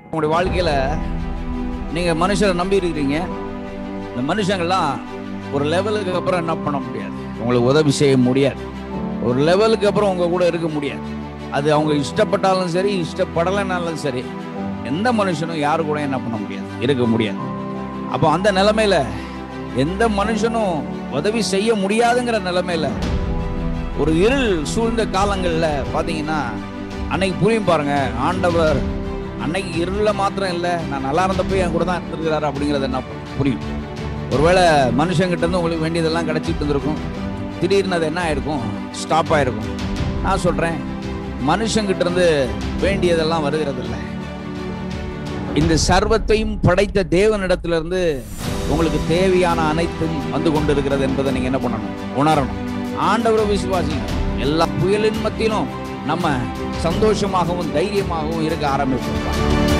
உங்களுடைய வாழ்க்கையில நீங்க மனுஷரை நம்பி இருக்கிறீங்க இந்த மனுஷங்கள்லாம் ஒரு லெவலுக்கு அப்புறம் என்ன பண்ண முடியாது உங்களுக்கு உதவி செய்ய முடியாது ஒரு லெவலுக்கு அப்புறம் உங்க கூட இருக்க முடியாது அது அவங்க இஷ்டப்பட்டாலும் சரி இஷ்டப்படலைனாலும் சரி எந்த மனுஷனும் யாரு கூட என்ன பண்ண முடியாது இருக்க முடியாது அப்போ அந்த நிலைமையில எந்த மனுஷனும் உதவி செய்ய முடியாதுங்கிற நிலைமையில ஒரு இருள் சூழ்ந்த காலங்கள்ல பாத்தீங்கன்னா அன்னைக்கு புரியும் பாருங்க ஆண்டவர் அன்னைக்கு இருள மாத்திரம் இல்லை நான் நல்லா இருந்தப்போ என் கூட தான் இருந்திருக்கிறாரு அப்படிங்கிறது என்ன புரியும் ஒருவேளை மனுஷங்கிட்ட இருந்து உங்களுக்கு வேண்டியதெல்லாம் கிடைச்சிட்டு இருந்திருக்கும் திடீர்னு அது என்ன ஆயிருக்கும் ஸ்டாப் ஆயிருக்கும் நான் சொல்றேன் மனுஷங்கிட்ட இருந்து வேண்டியதெல்லாம் வருகிறது இல்லை இந்த சர்வத்தையும் படைத்த தேவனிடத்திலிருந்து உங்களுக்கு தேவையான அனைத்தும் வந்து கொண்டிருக்கிறது என்பதை நீங்க என்ன பண்ணணும் உணரணும் ஆண்டவரை விசுவாசிங்க எல்லா புயலின் மத்தியிலும் நம்ம சந்தோஷமாகவும் தைரியமாகவும் இருக்க ஆரம்பிச்சிருக்கோம்